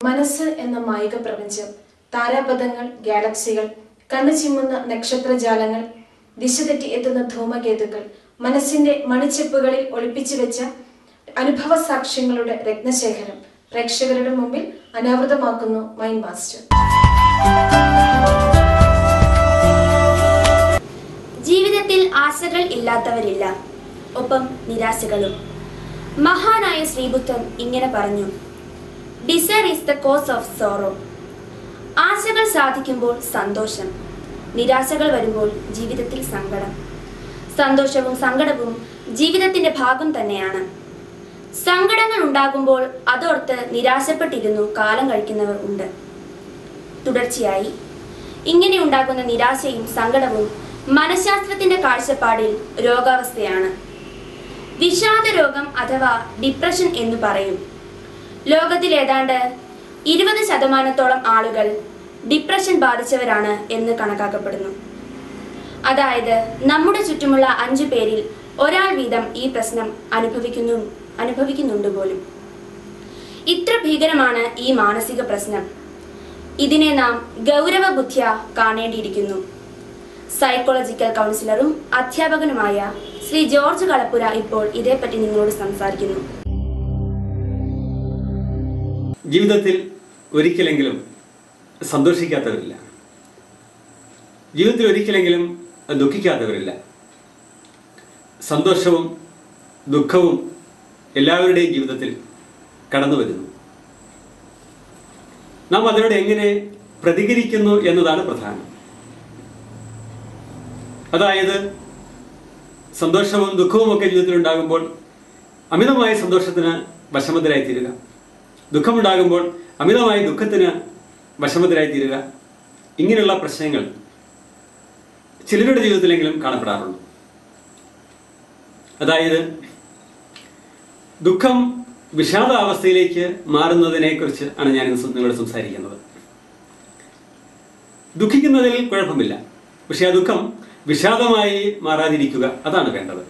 മനസ്സ് എന്ന മായിക പ്രപഞ്ചം താരാപഥങ്ങൾ ഗാലക്സികൾ കണ്ണു ചിമ്മുന്ന നക്ഷത്രജാലങ്ങൾ ദിശ തെറ്റി എത്തുന്ന ധൂമകേതുക്കൾ മനസ്സിന്റെ മണിച്ചെപ്പുകളിൽ ഒളിപ്പിച്ചു വെച്ച അനുഭവ സാക്ഷ്യങ്ങളുടെ രത്നശേഖരം പ്രേക്ഷകരുടെ മുമ്പിൽ അനാവൃതമാക്കുന്നു മൈൻഡ് മാസ്റ്റർ ജീവിതത്തിൽ ആശകൾ ഇല്ലാത്തവരില്ല ഒപ്പം നിരാശകളും മഹാനായ ശ്രീബുദ്ധൻ ഇങ്ങനെ പറഞ്ഞു desire is the cause of sorrow ആശകൾ സാധിക്കുമ്പോൾ സന്തോഷം നിരാശകൾ വരുമ്പോൾ ജീവിതത്തിൽ സങ്കടം സന്തോഷവും സങ്കടവും ജീവിതത്തിന്റെ ഭാഗം തന്നെയാണ് സങ്കടങ്ങൾ ഉണ്ടാകുമ്പോൾ അതോർത്ത് നിരാശപ്പെട്ടിരുന്നു കാലം കഴിക്കുന്നവർ ഉണ്ട് തുടർച്ചയായി ഇങ്ങനെ ഉണ്ടാകുന്ന നിരാശയും സങ്കടവും മനഃശാസ്ത്രത്തിന്റെ കാഴ്ചപ്പാടിൽ രോഗാവസ്ഥയാണ് വിഷാദ രോഗം അഥവാ ഡിപ്രഷൻ എന്ന് പറയും ലോകത്തിൽ ഏതാണ്ട് ഇരുപത് ശതമാനത്തോളം ആളുകൾ ഡിപ്രഷൻ ബാധിച്ചവരാണ് എന്ന് കണക്കാക്കപ്പെടുന്നു അതായത് നമ്മുടെ ചുറ്റുമുള്ള അഞ്ചു പേരിൽ ഒരാൾ വീതം ഈ പ്രശ്നം അനുഭവിക്കുന്നു അനുഭവിക്കുന്നുണ്ട് പോലും ഇത്ര ഭീകരമാണ് ഈ മാനസിക പ്രശ്നം ഇതിനെ നാം ഗൗരവ ബുദ്ധ്യ കാണേണ്ടിയിരിക്കുന്നു സൈക്കോളജിക്കൽ കൗൺസിലറും അധ്യാപകനുമായ ശ്രീ ജോർജ് കളപ്പുര ഇപ്പോൾ ഇതേപ്പറ്റി നിങ്ങളോട് സംസാരിക്കുന്നു ജീവിതത്തിൽ ഒരിക്കലെങ്കിലും സന്തോഷിക്കാത്തവരില്ല ജീവിതത്തിൽ ഒരിക്കലെങ്കിലും ദുഃഖിക്കാത്തവരില്ല സന്തോഷവും ദുഃഖവും എല്ലാവരുടെയും ജീവിതത്തിൽ കടന്നു വരുന്നു നാം അതിനോട് എങ്ങനെ പ്രതികരിക്കുന്നു എന്നതാണ് പ്രധാനം അതായത് സന്തോഷവും ദുഃഖവും ഒക്കെ ജീവിതത്തിൽ ഉണ്ടാകുമ്പോൾ അമിതമായ സന്തോഷത്തിന് വശമതരായി തീരുക ദുഃഖമുണ്ടാകുമ്പോൾ അമിതമായ ദുഃഖത്തിന് വശമതരായി തീരുക ഇങ്ങനെയുള്ള പ്രശ്നങ്ങൾ ചിലരുടെ ജീവിതത്തിലെങ്കിലും കാണപ്പെടാറുണ്ട് അതായത് ദുഃഖം വിഷാദാവസ്ഥയിലേക്ക് മാറുന്നതിനെ കുറിച്ച് ആണ് ഞാൻ ഇന്ന് നിങ്ങളോട് സംസാരിക്കുന്നത് ദുഃഖിക്കുന്നതിൽ കുഴപ്പമില്ല പക്ഷെ ആ ദുഃഖം വിഷാദമായി മാറാതിരിക്കുക അതാണ് വേണ്ടത്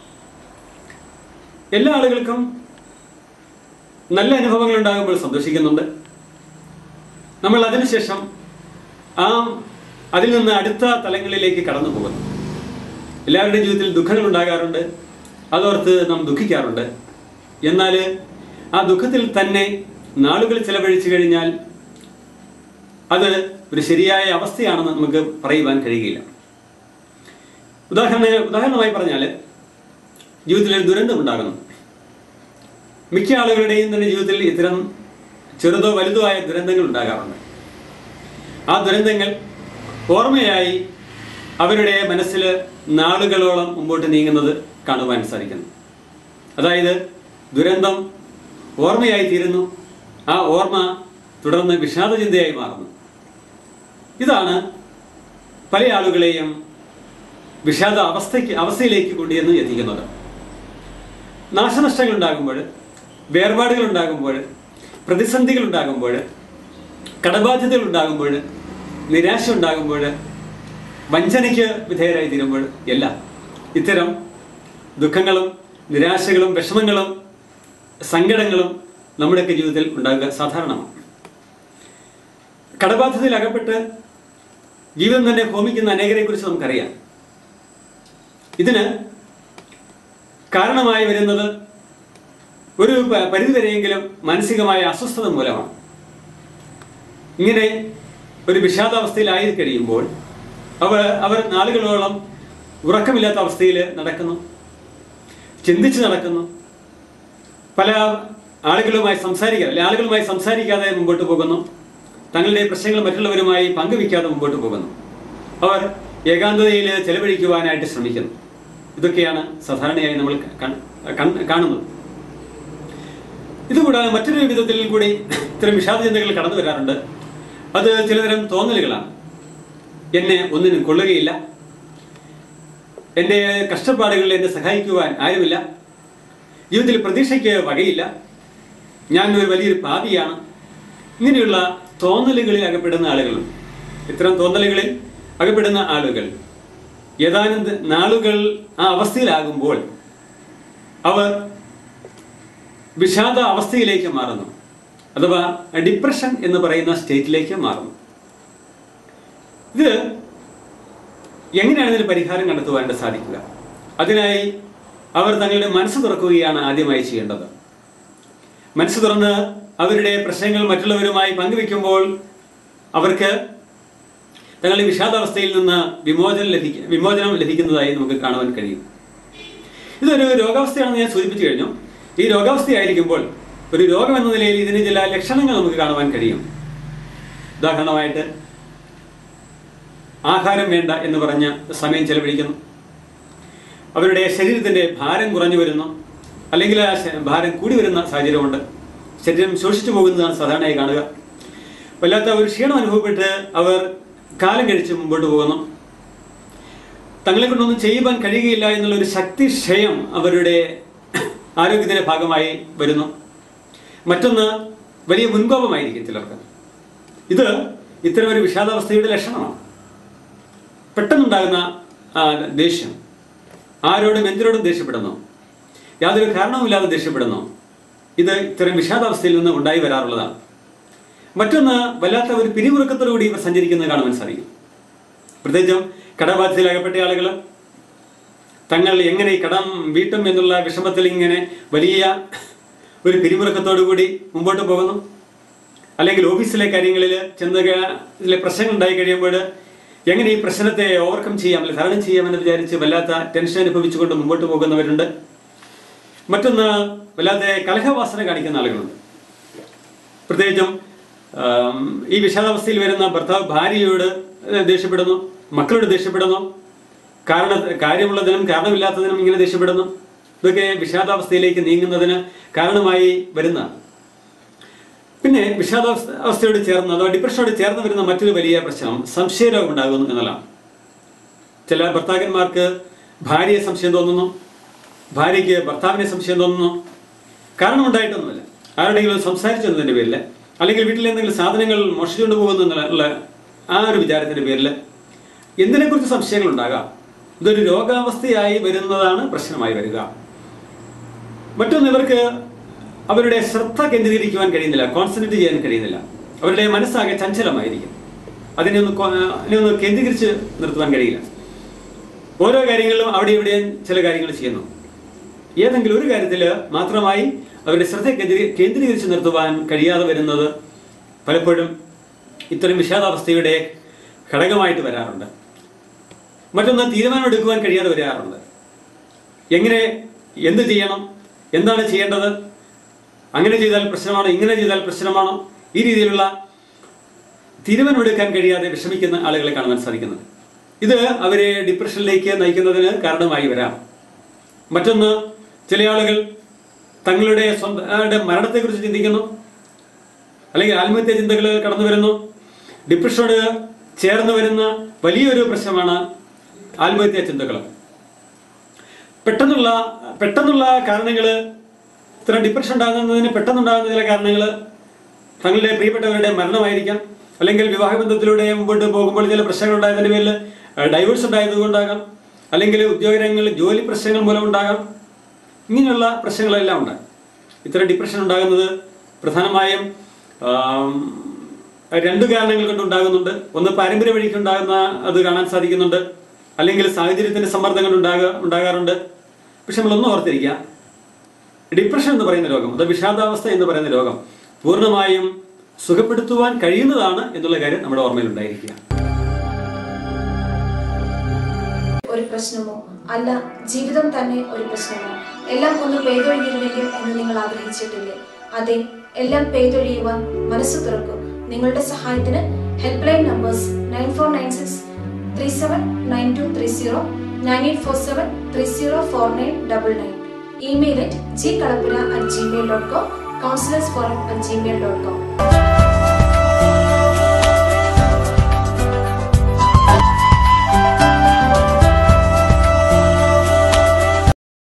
എല്ലാ ആളുകൾക്കും നല്ല അനുഭവങ്ങൾ ഉണ്ടാകുമ്പോൾ സന്തോഷിക്കുന്നുണ്ട് നമ്മൾ അതിനുശേഷം ആ അതിൽ നിന്ന് അടുത്ത തലങ്ങളിലേക്ക് കടന്നു പോകുന്നു എല്ലാവരുടെയും ജീവിതത്തിൽ ദുഃഖങ്ങൾ ഉണ്ടാകാറുണ്ട് അതോർത്ത് നാം ദുഃഖിക്കാറുണ്ട് എന്നാൽ ആ ദുഃഖത്തിൽ തന്നെ നാളുകൾ ചെലവഴിച്ചു കഴിഞ്ഞാൽ അത് ഒരു ശരിയായ അവസ്ഥയാണെന്ന് നമുക്ക് പറയുവാൻ കഴിയുകയില്ല ഉദാഹരണ ഉദാഹരണമായി പറഞ്ഞാൽ ജീവിതത്തിൽ ഒരു ദുരന്തം ഉണ്ടാകുന്നു മിക്ക ആളുകളുടെയും തന്നെ ജീവിതത്തിൽ ഇത്തരം ചെറുതോ വലുതോ ആയ ദുരന്തങ്ങൾ ഉണ്ടാകാറുണ്ട് ആ ദുരന്തങ്ങൾ ഓർമ്മയായി അവരുടെ മനസ്സിൽ നാളുകളോളം മുമ്പോട്ട് നീങ്ങുന്നത് കാണുവാൻ സാധിക്കുന്നു അതായത് ദുരന്തം ഓർമ്മയായി തീരുന്നു ആ ഓർമ്മ തുടർന്ന് വിഷാദചിന്തയായി മാറുന്നു ഇതാണ് പല ആളുകളെയും വിഷാദ അവസ്ഥയ്ക്ക് അവസ്ഥയിലേക്ക് കൊണ്ടുവന്ന് എത്തിക്കുന്നത് നാശനഷ്ടങ്ങൾ ഉണ്ടാകുമ്പോൾ വേർപാടുകൾ ഉണ്ടാകുമ്പോൾ പ്രതിസന്ധികൾ ഉണ്ടാകുമ്പോൾ കടബാധ്യതകൾ ഉണ്ടാകുമ്പോൾ നിരാശ ഉണ്ടാകുമ്പോൾ വഞ്ചനയ്ക്ക് വിധേയരായി തീരുമ്പോൾ എല്ലാം ഇത്തരം ദുഃഖങ്ങളും നിരാശകളും വിഷമങ്ങളും സങ്കടങ്ങളും നമ്മുടെയൊക്കെ ജീവിതത്തിൽ ഉണ്ടാകുക സാധാരണമാണ് കടബാധ്യതയിൽ അകപ്പെട്ട് ജീവിതം തന്നെ ഹോമിക്കുന്ന അനേകരെ കുറിച്ച് നമുക്കറിയാം ഇതിന് കാരണമായി വരുന്നത് ഒരു പ- പരിധിവരെയെങ്കിലും മാനസികമായ അസ്വസ്ഥത മൂലമാണ് ഇങ്ങനെ ഒരു വിഷാദാവസ്ഥയിലായി കഴിയുമ്പോൾ അവർ അവർ നാളുകളോളം ഉറക്കമില്ലാത്ത അവസ്ഥയിൽ നടക്കുന്നു ചിന്തിച്ച് നടക്കുന്നു പല ആളുകളുമായി സംസാരിക്കാതെ അല്ലെ ആളുകളുമായി സംസാരിക്കാതെ മുമ്പോട്ട് പോകുന്നു തങ്ങളുടെ പ്രശ്നങ്ങൾ മറ്റുള്ളവരുമായി പങ്കുവയ്ക്കാതെ മുമ്പോട്ട് പോകുന്നു അവർ ഏകാന്തതയിൽ ചെലവഴിക്കുവാനായിട്ട് ശ്രമിക്കുന്നു ഇതൊക്കെയാണ് സാധാരണയായി നമ്മൾ കൺ- കൺ- കാണുന്നത് ഇതുകൂടാതെ മറ്റൊരു വിധത്തിൽ കൂടി ഇത്തരം വിഷാദചിന്തകൾ കടന്നു വരാറുണ്ട് അത് ചിലതരം തോന്നലുകളാണ് എന്നെ ഒന്നിനും കൊള്ളുകയില്ല എൻ്റെ കഷ്ടപ്പാടുകളിൽ എന്നെ സഹായിക്കുവാൻ ആരുമില്ല ജീവിതത്തിൽ പ്രതീക്ഷയ്ക്ക് വകയില്ല ഞാൻ ഒരു വലിയൊരു പാപിയാണ് ഇങ്ങനെയുള്ള തോന്നലുകളിൽ അകപ്പെടുന്ന ആളുകളുണ്ട് ഇത്തരം തോന്നലുകളിൽ അകപ്പെടുന്ന ആളുകൾ ഏതാനും ദ- നാളുകൾ ആ അവസ്ഥയിലാകുമ്പോൾ അവർ വിഷാദ അവസ്ഥയിലേക്ക് മാറുന്നു അഥവാ ഡിപ്രഷൻ എന്ന് പറയുന്ന സ്റ്റേറ്റിലേക്ക് മാറുന്നു ഇത് എങ്ങനെയാണ് ഇതിന് പരിഹാരം കണ്ടെത്തുവാനായിട്ട് സാധിക്കുക അതിനായി അവർ തങ്ങളുടെ മനസ്സ് തുറക്കുകയാണ് ആദ്യമായി ചെയ്യേണ്ടത് മനസ്സ് തുറന്ന് അവരുടെ പ്രശ്നങ്ങൾ മറ്റുള്ളവരുമായി പങ്കുവെക്കുമ്പോൾ അവർക്ക് തങ്ങളുടെ വിഷാദാവസ്ഥയിൽ നിന്ന് വിമോചനം ലഭിക്ക വിമോചനം ലഭിക്കുന്നതായി നമുക്ക് കാണുവാൻ കഴിയും ഇതൊരു രോഗാവസ്ഥയാണെന്ന് ഞാൻ സൂചിപ്പിച്ചു കഴിഞ്ഞു ഈ രോഗാവസ്ഥയായിരിക്കുമ്പോൾ ഒരു രോഗം എന്ന നിലയിൽ ഇതിന് ചില ലക്ഷണങ്ങൾ നമുക്ക് കാണുവാൻ കഴിയും ഉദാഹരണമായിട്ട് ആഹാരം വേണ്ട എന്ന് പറഞ്ഞ് സമയം ചെലവഴിക്കുന്നു അവരുടെ ശരീരത്തിന്റെ ഭാരം കുറഞ്ഞു വരുന്നു അല്ലെങ്കിൽ ആ ശ- ഭാരം കൂടി വരുന്ന സാഹചര്യമുണ്ട് ശരീരം ശോഷിച്ചു പോകുന്നതാണ് സാധാരണയായി കാണുക വല്ലാത്ത ഒരു ക്ഷീണം അനുഭവപ്പെട്ട് അവർ കാലം കഴിച്ച് മുമ്പോട്ട് പോകുന്നു തങ്ങളെ കൊണ്ടൊന്നും ചെയ്യുവാൻ കഴിയുകയില്ല എന്നുള്ള ഒരു ശക്തിക്ഷയം അവരുടെ ആരോഗ്യത്തിന്റെ ഭാഗമായി വരുന്നു മറ്റൊന്ന് വലിയ മുൻകോപമായിരിക്കും ചിലർക്ക് ഇത് ഇത്തരം ഒരു വിഷാദാവസ്ഥയുടെ ലക്ഷണമാണ് പെട്ടെന്നുണ്ടാകുന്ന ആ, ദേഷ്യം ആരോടും എന്തിനോടും ദേഷ്യപ്പെടുന്നു യാതൊരു കാരണവുമില്ലാതെ ദേഷ്യപ്പെടുന്നു ഇത് ഇത്തരം വിഷാദാവസ്ഥയിൽ നിന്ന് ഉണ്ടായി വരാറുള്ളതാണ് മറ്റൊന്ന് വല്ലാത്ത ഒരു പിരിമുറുക്കത്തോടുകൂടി ഇവർ സഞ്ചരിക്കുന്നത് കാണുവാൻ സാധിക്കും പ്രത്യേകിച്ചും കടബാധ്യതയിലകപ്പെട്ട ആളുകൾ തങ്ങൾ എങ്ങനെ ഈ കടം വീട്ടും എന്നുള്ള വിഷമത്തിൽ ഇങ്ങനെ വലിയ ഒരു പിരിമുറുക്കത്തോടു കൂടി മുമ്പോട്ട് പോകുന്നു അല്ലെങ്കിൽ ഓഫീസിലെ കാര്യങ്ങളിൽ ചെന്ന് ക- ഇതിലെ പ്രശ്നങ്ങൾ ഉണ്ടായി കഴിയുമ്പോൾ എങ്ങനെ ഈ പ്രശ്നത്തെ ഓവർകം ചെയ്യാം അല്ലെങ്കിൽ തരണം ചെയ്യാമെന്ന് വിചാരിച്ച് വല്ലാത്ത ടെൻഷൻ അനുഭവിച്ചുകൊണ്ട് മുമ്പോട്ട് പോകുന്നവരുണ്ട് മറ്റൊന്ന് വല്ലാതെ കലഹവാസന കാണിക്കുന്ന ആളുകളുണ്ട് പ്രത്യേകിച്ചും ആം, ഈ വിഷാദാവസ്ഥയിൽ വരുന്ന ഭർത്താവ് ഭാര്യയോട് ദേഷ്യപ്പെടുന്നു മക്കളോട് ദേഷ്യപ്പെടുന്നു കാരണ കാര്യമുള്ളതിനും കാരണമില്ലാത്തതിനും ഇങ്ങനെ ദേഷ്യപ്പെടുന്നു ഇതൊക്കെ വിഷാദാവസ്ഥയിലേക്ക് നീങ്ങുന്നതിന് കാരണമായി വരുന്ന പിന്നെ വിഷാദാവസ്ഥ അവസ്ഥയോട് ചേർന്ന് അഥവാ ഡിപ്രഷനോട് ചേർന്ന് വരുന്ന മറ്റൊരു വലിയ പ്രശ്നം സംശയരോഗം ഉണ്ടാകുന്നു എന്നുള്ളതാണ് ചില ഭർത്താക്കന്മാർക്ക് ഭാര്യയെ സംശയം തോന്നുന്നു ഭാര്യയ്ക്ക് ഭർത്താവിനെ സംശയം തോന്നുന്നു കാരണം ഉണ്ടായിട്ടൊന്നുമില്ല ആരുടെയെങ്കിലും സംസാരിച്ചതിന്റെ പേരിൽ അല്ലെങ്കിൽ വീട്ടിൽ എന്തെങ്കിലും സാധനങ്ങൾ മോഷിച്ചുകൊണ്ട് പോകുന്നു എന്നുള്ള ആ ഒരു വിചാരത്തിന്റെ പേരിൽ എന്തിനെക്കുറിച്ച് സംശയങ്ങൾ ഉണ്ടാകാം ഇതൊരു രോഗാവസ്ഥയായി വരുന്നതാണ് പ്രശ്നമായി വരിക മറ്റൊന്ന് ഇവർക്ക് അവരുടെ ശ്രദ്ധ കേന്ദ്രീകരിക്കുവാൻ കഴിയുന്നില്ല കോൺസെൻട്രേറ്റ് ചെയ്യാൻ കഴിയുന്നില്ല അവരുടെ മനസ്സാകെ ചഞ്ചലമായിരിക്കും അതിനെ ഒന്ന് കോ- അതിനെ ഒന്ന് കേന്ദ്രീകരിച്ച് നിർത്തുവാൻ കഴിയില്ല ഓരോ കാര്യങ്ങളിലും അവിടെ ഇവിടെയും ചില കാര്യങ്ങൾ ചെയ്യുന്നു ഏതെങ്കിലും ഒരു കാര്യത്തിൽ മാത്രമായി അവരുടെ ശ്രദ്ധ കേന്ദ്രീ- കേന്ദ്രീകരിച്ച് നിർത്തുവാൻ കഴിയാതെ വരുന്നത് പലപ്പോഴും ഇത്തരം വിഷാദാവസ്ഥയുടെ ഘടകമായിട്ട് വരാറുണ്ട് മറ്റൊന്ന് തീരുമാനമെടുക്കുവാൻ കഴിയാതെ വരാറുണ്ട് എങ്ങനെ എന്ത് ചെയ്യണം എന്താണ് ചെയ്യേണ്ടത് അങ്ങനെ ചെയ്താൽ പ്രശ്നമാണോ ഇങ്ങനെ ചെയ്താൽ പ്രശ്നമാണോ ഈ രീതിയിലുള്ള തീരുമാനമെടുക്കാൻ കഴിയാതെ വിഷമിക്കുന്ന ആളുകളെ കാണുവാൻ സാധിക്കുന്നത് ഇത് അവരെ ഡിപ്രഷനിലേക്ക് നയിക്കുന്നതിന് കാരണമായി വരാം മറ്റൊന്ന് ചില ആളുകൾ തങ്ങളുടെ സ്വന്തം മരണത്തെക്കുറിച്ച് ചിന്തിക്കുന്നു അല്ലെങ്കിൽ ആത്മഹത്യ ചിന്തകൾ കടന്നു വരുന്നു ഡിപ്രഷനോട് ചേർന്ന് വരുന്ന വലിയൊരു പ്രശ്നമാണ് ആത്മഹത്യാ ചിന്തകൾ പെട്ടെന്നുള്ള പെട്ടെന്നുള്ള കാരണങ്ങൾ ഇത്തരം ഡിപ്രഷൻ ഉണ്ടാകുന്നതിന് പെട്ടെന്നുണ്ടാകുന്ന ചില കാരണങ്ങൾ തങ്ങളുടെ പ്രിയപ്പെട്ടവരുടെ മരണമായിരിക്കാം അല്ലെങ്കിൽ വിവാഹബന്ധത്തിലൂടെ മുമ്പോട്ട് പോകുമ്പോൾ ചില പ്രശ്നങ്ങൾ ഉണ്ടായതിന്റെ പേരിൽ ഡൈവേഴ്സ് ഉണ്ടായതുകൊണ്ടാകാം അല്ലെങ്കിൽ ഉദ്യോഗരംഗങ്ങളിൽ ജോലി പ്രശ്നങ്ങൾ മൂലം ഉണ്ടാകാം ഇങ്ങനെയുള്ള പ്രശ്നങ്ങളെല്ലാം ഉണ്ട് ഇത്തരം ഡിപ്രഷൻ ഉണ്ടാകുന്നത് പ്രധാനമായും ആം, രണ്ട് കാരണങ്ങൾ കൊണ്ട് ഉണ്ടാകുന്നുണ്ട് ഒന്ന് പാരമ്പര്യ വഴിക്ക് ഉണ്ടാകുന്ന അത് കാണാൻ സാധിക്കുന്നുണ്ട് അല്ലെങ്കിൽ സാഹചര്യത്തിന്റെ സമ്മർദ്ദങ്ങൾ ഉണ്ടാക ഉണ്ടാകാറുണ്ട് പക്ഷെ നമ്മളൊന്നും ഓർത്തിരിക്കുക ഡിപ്രഷൻ എന്ന് പറയുന്ന രോഗം അത് വിഷാദാവസ്ഥ എന്ന് പറയുന്ന രോഗം പൂർണ്ണമായും സുഖപ്പെടുത്തുവാൻ കഴിയുന്നതാണ് എന്നുള്ള കാര്യം നമ്മുടെ ഓർമ്മയിൽ ഉണ്ടായിരിക്കുക ഒരു പ്രശ്നമോ അല്ല ജീവിതം തന്നെ ഒരു പ്രശ്നമോ എല്ലാം ഒന്ന് പെയ്തൊഴിഞ്ഞിരുന്നെങ്കിൽ എന്ന് നിങ്ങൾ ആഗ്രഹിച്ചിട്ടില്ലേ അതെ എല്ലാം പെയ്തൊഴിയുവാൻ മനസ്സ് തുറക്കൂ നിങ്ങളുടെ സഹായത്തിന് help line numbers nine four nine six three seven nine two three zero nine eight four seven three zero four nine double nine email at G Kalappura at Gmail dot com counsellors forum at Gmail dot com